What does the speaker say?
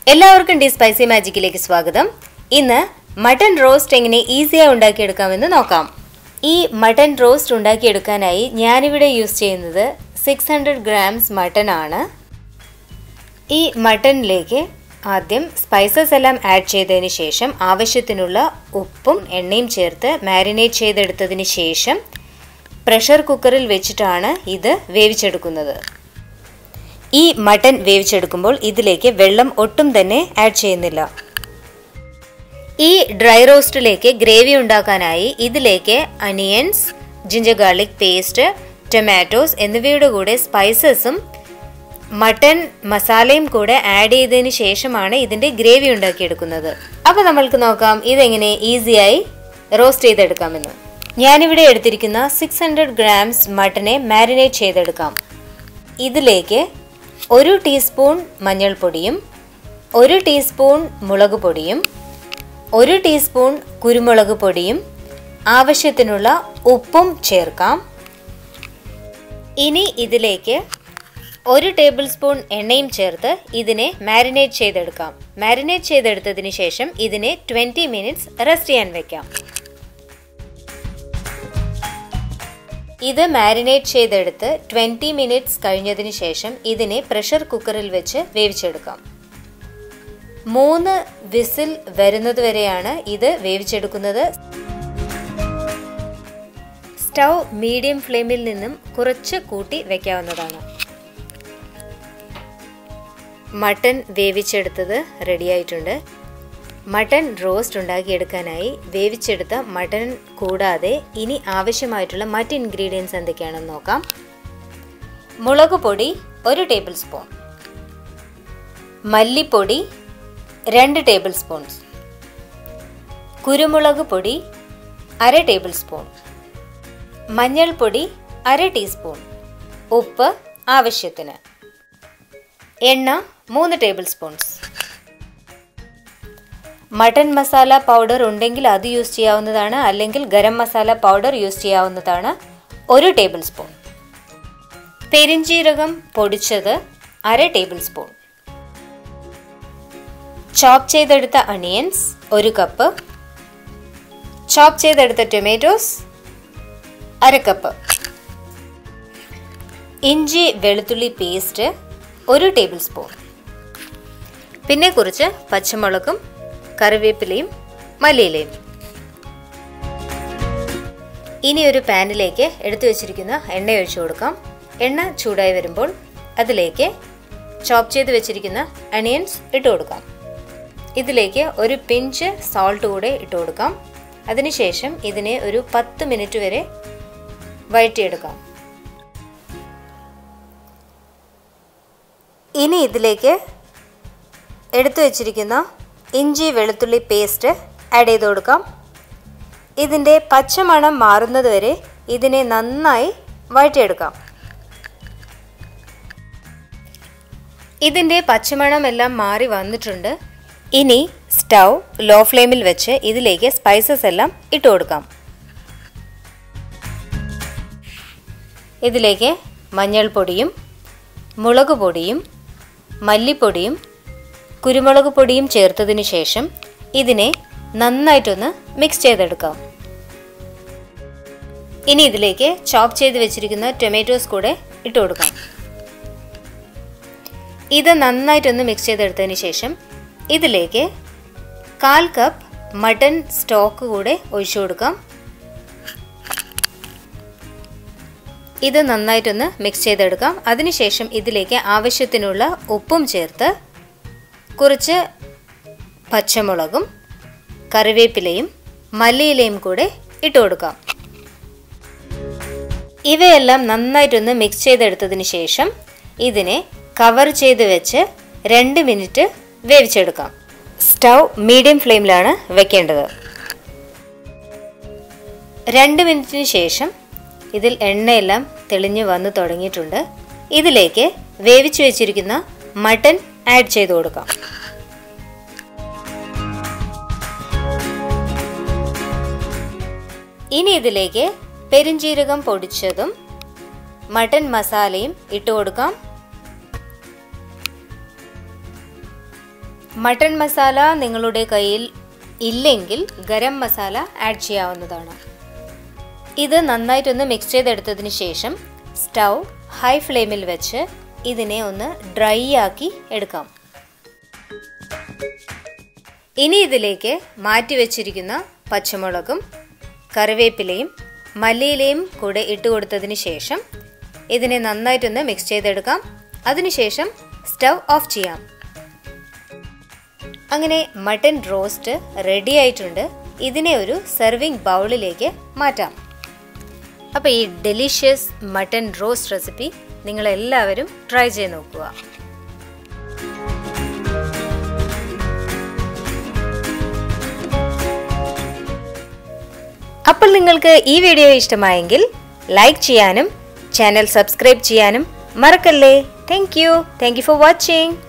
എല്ലാവർക്കും D spicy മാജിക്കിലേക്ക് സ്വാഗതം ഇന്ന് മട്ടൺ റോസ്റ്റ് എങ്ങനെ ഈസിയായി ഉണ്ടാക്കിയെടുക്കാമെന്ന് നോക്കാം ഈ മട്ടൺ റോസ്റ്റ് ഉണ്ടാക്കിയെടുക്കാനായി ഞാനിവിടെ യൂസ് ചെയ്യുന്നത് സിക്സ് ഹൺഡ്രഡ് ഗ്രാംസ് മട്ടൺ ആണ് ഈ മട്ടണിലേക്ക് ആദ്യം സ്പൈസസ് എല്ലാം ആഡ് ചെയ്തതിന് ശേഷം ആവശ്യത്തിനുള്ള ഉപ്പും എണ്ണയും ചേർത്ത് മാരിനേറ്റ് ചെയ്തെടുത്തതിന് ശേഷം പ്രഷർ കുക്കറിൽ വെച്ചിട്ടാണ് ഇത് വേവിച്ചെടുക്കുന്നത് ഈ മട്ടൻ വേവിച്ചെടുക്കുമ്പോൾ ഇതിലേക്ക് വെള്ളം ഒട്ടും തന്നെ ആഡ് ചെയ്യുന്നില്ല ഈ ഡ്രൈ റോസ്റ്റിലേക്ക് ഗ്രേവി ഉണ്ടാക്കാനായി ഇതിലേക്ക് onions ginger garlic paste tomatoes എന്നിവയുടെ കൂടെ സ്പൈസസും മട്ടൺ മസാലയും കൂടെ ആഡ് ചെയ്തതിന് ശേഷമാണ് ഇതിൻ്റെ ഗ്രേവി ഉണ്ടാക്കിയെടുക്കുന്നത് അപ്പോൾ നമ്മൾക്ക് നോക്കാം ഇതെങ്ങനെ ഈസിയായി റോസ്റ്റ് ചെയ്തെടുക്കാമെന്ന് ഞാനിവിടെ എടുത്തിരിക്കുന്ന സിക്സ് ഹൺഡ്രഡ് ഗ്രാംസ് മട്ടനെ മാരിനേറ്റ് ചെയ്തെടുക്കാം ഇതിലേക്ക് ഒരു ടീസ്പൂൺ മഞ്ഞൾപ്പൊടിയും ഒരു ടീസ്പൂൺ മുളക് പൊടിയും ഒരു ടീസ്പൂൺ കുരുമുളക് പൊടിയും ആവശ്യത്തിനുള്ള ഉപ്പും ചേർക്കാം ഇനി ഇതിലേക്ക് ഒരു ടേബിൾ സ്പൂൺ എണ്ണയും ചേർത്ത് ഇതിനെ മാരിനേറ്റ് ചെയ്തെടുക്കാം മാരിനേറ്റ് ചെയ്തെടുത്തതിന് ശേഷം ഇതിനെ ട്വൻറ്റി മിനിറ്റ്സ് റെസ്റ്റ് ചെയ്യാൻ വെക്കാം ഇത് മാരിനേറ്റ് ചെയ്തെടുത്ത് ട്വൻറ്റി മിനിറ്റ്സ് കഴിഞ്ഞതിന് ശേഷം ഇതിനെ പ്രഷർ കുക്കറിൽ വെച്ച് വേവിച്ചെടുക്കാം മൂന്ന് വിസിൽ വരുന്നതുവരെയാണ് ഇത് വേവിച്ചെടുക്കുന്നത് സ്റ്റൗ മീഡിയം ഫ്ലെയിമിൽ നിന്നും കുറച്ച് കൂട്ടി വെക്കാവുന്നതാണ് മട്ടൺ വേവിച്ചെടുത്തത് റെഡിയായിട്ടുണ്ട് മട്ടൺ റോസ്റ്റ് ഉണ്ടാക്കിയെടുക്കാനായി വേവിച്ചെടുത്ത മട്ടൺ കൂടാതെ ഇനി ആവശ്യമായിട്ടുള്ള മറ്റ് ഇൻഗ്രീഡിയൻസ് എന്തൊക്കെയാണെന്ന് നോക്കാം മുളക് പൊടി ഒരു ടേബിൾ സ്പൂൺ മല്ലിപ്പൊടി രണ്ട് ടേബിൾ സ്പൂൺസ് കുരുമുളക് പൊടി അര ടേബിൾ സ്പൂൺ മഞ്ഞൾപ്പൊടി അര ടീസ്പൂൺ ഉപ്പ് ആവശ്യത്തിന് എണ്ണ മൂന്ന് tablespoons mutton masala powder ഉണ്ടെങ്കിൽ അത് യൂസ് ചെയ്യാവുന്നതാണ് അല്ലെങ്കിൽ ഗരം മസാല പൗഡർ യൂസ് ചെയ്യാവുന്നതാണ് ഒരു ടേബിൾ സ്പൂൺ പെരിഞ്ചീരകം പൊടിച്ചത് അര ടേബിൾ സ്പൂൺ ചോപ്പ് ചെയ്തെടുത്ത അണിയൻസ് ഒരു കപ്പ് ചോപ്പ് ചെയ്തെടുത്ത ടൊമാറ്റോസ് അര കപ്പ് ഇഞ്ചി വെളുത്തുള്ളി പേസ്റ്റ് ഒരു ടേബിൾ സ്പൂൺ പിന്നെ കുറച്ച് പച്ചമുളകും കറിവേപ്പിലയും മല്ലിയിലയും ഇനി ഒരു പാനിലേക്ക് എടുത്തു വെച്ചിരിക്കുന്ന എണ്ണ ഒഴിച്ചു കൊടുക്കാം എണ്ണ ചൂടായി വരുമ്പോൾ അതിലേക്ക് ചോപ്പ് ചെയ്ത് വെച്ചിരിക്കുന്ന അണിയൻസ് ഇട്ട് കൊടുക്കാം ഇതിലേക്ക് ഒരു പിഞ്ച് സോൾട്ട് കൂടെ ഇട്ട് കൊടുക്കാം അതിനുശേഷം ഇതിനെ ഒരു പത്ത് മിനിറ്റ് വരെ വഴറ്റിയെടുക്കാം ഇനി ഇതിലേക്ക് എടുത്തു വച്ചിരിക്കുന്ന ഇഞ്ചി വെളുത്തുള്ളി പേസ്റ്റ് ആഡ് ചെയ്ത് കൊടുക്കാം ഇതിൻ്റെ പച്ചമണം മാറുന്നത് വരെ ഇതിനെ നന്നായി വഴറ്റിയെടുക്കാം ഇതിൻ്റെ പച്ചമണം എല്ലാം മാറി വന്നിട്ടുണ്ട് ഇനി സ്റ്റൗ ലോ ഫ്ലെയിമിൽ വെച്ച് ഇതിലേക്ക് സ്പൈസസ് എല്ലാം ഇട്ട് കൊടുക്കാം ഇതിലേക്ക് മഞ്ഞൾപ്പൊടിയും മുളക് പൊടിയും മല്ലിപ്പൊടിയും കുരുമുളക് പൊടിയും ചേർത്തതിന് ശേഷം ഇതിനെ നന്നായിട്ടൊന്ന് മിക്സ് ചെയ്തെടുക്കാം ഇനി ഇതിലേക്ക് ചോപ്പ് ചെയ്ത് വെച്ചിരിക്കുന്ന ടൊമാറ്റോസ് കൂടെ ഇട്ട് കൊടുക്കാം ഇത് നന്നായിട്ടൊന്ന് മിക്സ് ചെയ്തെടുത്തതിന് ശേഷം ഇതിലേക്ക് കാൽ കപ്പ് മട്ടൺ സ്റ്റോക്ക് കൂടെ ഒഴിച്ചു കൊടുക്കാം ഇത് നന്നായിട്ടൊന്ന് മിക്സ് ചെയ്തെടുക്കാം അതിനുശേഷം ഇതിലേക്ക് ആവശ്യത്തിനുള്ള ഉപ്പും ചേർത്ത് കുറച്ച് പച്ചമുളകും കറിവേപ്പിലയും മല്ലിയിലയും കൂടെ ഇട്ട് കൊടുക്കാം ഇവയെല്ലാം നന്നായിട്ടൊന്ന് മിക്സ് ചെയ്തെടുത്തതിന് ശേഷം ഇതിനെ കവർ ചെയ്ത് വെച്ച് രണ്ട് മിനിറ്റ് വേവിച്ചെടുക്കാം സ്റ്റൗ മീഡിയം ഫ്ലെയിമിലാണ് വെക്കേണ്ടത് രണ്ട് മിനിറ്റിന് ശേഷം ഇതിൽ എണ്ണയെല്ലാം തെളിഞ്ഞു വന്നു തുടങ്ങിയിട്ടുണ്ട് ഇതിലേക്ക് വേവിച്ചു വെച്ചിരിക്കുന്ന മട്ടൺ ആഡ് ചെയ്ത് കൊടുക്കാം ഇനി ഇതിലേക്ക് പെരിഞ്ചീരകം പൊടിച്ചതും മട്ടൺ മസാലയും ഇട്ട് കൊടുക്കാം മട്ടൺ മസാല നിങ്ങളുടെ കയ്യിൽ ഇല്ലെങ്കിൽ ഗരം മസാല ആഡ് ചെയ്യാവുന്നതാണ് ഇത് നന്നായിട്ടൊന്ന് മിക്സ് ചെയ്തെടുത്തതിന് ശേഷം സ്റ്റൗ ഹൈ ഫ്ലെയിമിൽ വെച്ച് ഇതിനെ ഒന്ന് ഡ്രൈ ആക്കി എടുക്കാം ഇനി ഇതിലേക്ക് മാറ്റി വെച്ചിരിക്കുന്ന പച്ചമുളകും കറിവേപ്പിലയും മല്ലിയിലയും കൂടെ ഇട്ട് കൊടുത്തതിന് ശേഷം ഇതിനെ നന്നായിട്ടൊന്ന് മിക്സ് ചെയ്തെടുക്കാം അതിനുശേഷം സ്റ്റൗ ഓഫ് ചെയ്യാം അങ്ങനെ മട്ടൻ റോസ്റ്റ് റെഡി ആയിട്ടുണ്ട് ഇതിനെ ഒരു സെർവിങ് ബൗളിലേക്ക് മാറ്റാം അപ്പോൾ ഈ ഡെലിഷ്യസ് മട്ടൻ റോസ്റ്റ് റെസിപ്പി നിങ്ങളെല്ലാവരും ട്രൈ ചെയ്ത് നോക്കുക അപ്പോൾ നിങ്ങൾക്ക് ഈ വീഡിയോ ഇഷ്ടമായെങ്കിൽ ലൈക്ക് ചെയ്യാനും ചാനൽ സബ്സ്ക്രൈബ് ചെയ്യാനും മറക്കല്ലേ thank you thank you for watching